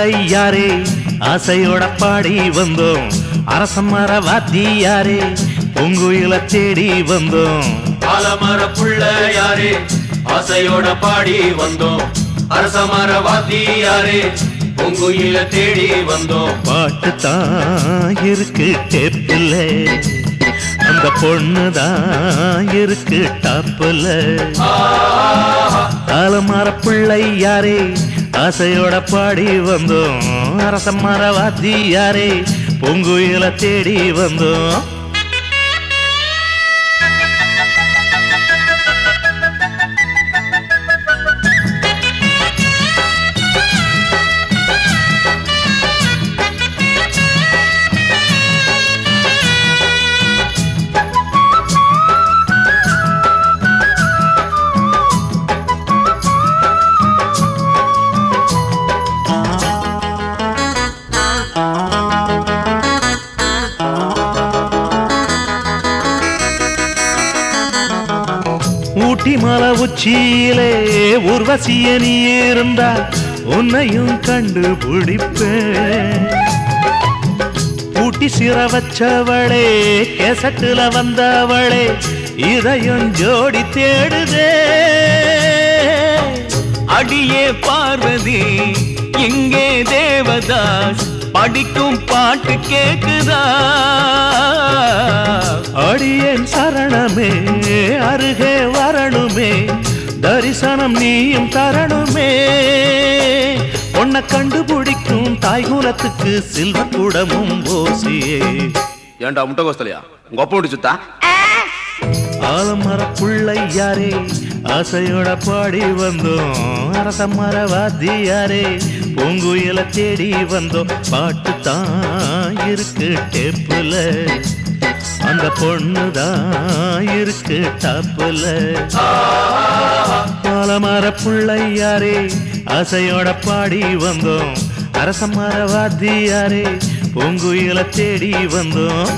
பிள்ளை யாரே ஆசையோட பாடி வந்தோம் அரசமர வாத்தியாரே பொங்குயில தேடி வந்தோம் ஆலமர புள்ள யாரே ஆசையோட பாடி வந்தோம் அரச மர வாத்தியாரே பொங்குயில தேடி வந்தோம் பாட்டு தான் இருக்கு டேப்பில் அந்த பொண்ணு தான் இருக்கு டாப்பில் ஆலமர பிள்ளை யாரே ஆசையோட பாடி வந்தோம் அரசமர வாத்தியாரே பொங்குயில தேடி வந்தோம் ஊட்டி மலை உச்சியிலே உர்வசிய நீ இருந்தா உன்னையும் கண்டுபிடிப்பேன் ஊட்டி சிற வச்சவளே கேசட்டுல வந்தவளே இதையும் ஜோடி தேடுதே அடியே பார்வதி இங்கே தேவதாஸ் படிக்கும் பாட்டு கேக்குதா அடியேன் சரணமே அருகே வரணுமே தரிசனம் நீயும் தரணுமே உன்னை கண்டுபிடிக்கும் தாய்குலத்துக்கு சில்வ குடமும் ஓசியே ஏன்டா முட்டை கோஸ்தலையா உங்க அப்பா விட்டு சுத்தா ஆலமர புள்ளை யாரே ஆசையோட பாடி வந்தோம் அரச மர வாத்தியாரே பூங்குயில தேடி வந்தோம் பாட்டு தான் இருக்கு டேப்புல அந்த பொண்ணு தான் இருக்கு டாப்புல ஆலமர புள்ளை யாரே ஆசையோட பாடி வந்தோம் அரச மர வாத்தியாரே பூங்குயில தேடி வந்தோம்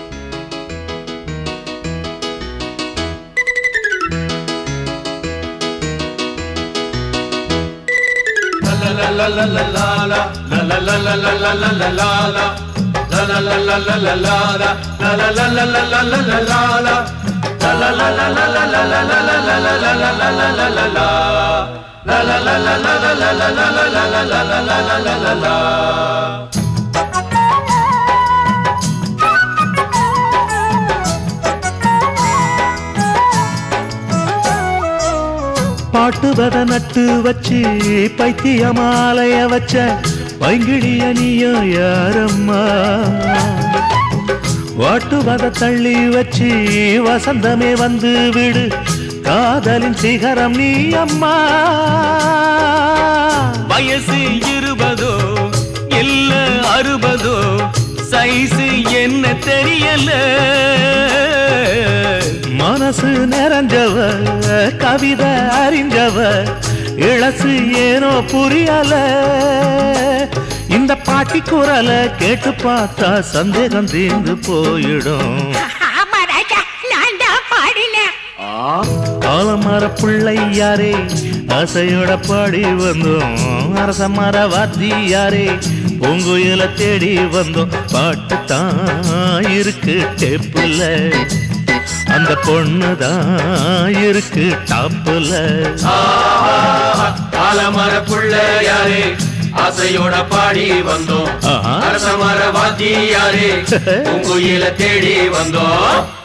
பாட்டுவத நட்டு வச்சு பைத்தியமாலைய வச்ச பைங்கிழிய நீயும் யாரம்மா வாட்டுவத தள்ளி வச்சு வசந்தமே வந்து விடு காதலின் சிகரம் நீ அம்மா வயசு இருபதோ இல்ல அறுபதோ சைஸ் என்ன தெரியல மனசு நிறைஞ்சவ கவிதை அறிஞ்சவ இளசு ஏனோ புரியல இந்த பாட்டி குரலை கேட்டு பார்த்தா சந்தேகம் தீர்ந்து போயிடும் ஆமா ராஜா நான் தான் பாடினேன் ஆலமர பிள்ளை யாரே ஆசையோட பாடி வந்தோம் அரச மர வாத்தியாரே பூங்குயில தேடி வந்தோம் பாட்டு தான் இருக்கு டேப்புல அந்த பொண்ணு தான் இருக்கு டாப்புல ஆலமர புள்ள யாரே ஆசையோட பாடி வந்தோம் ஆஹா. அரச மர வாத்தியாரே உங்குயில தேடி வந்தோம்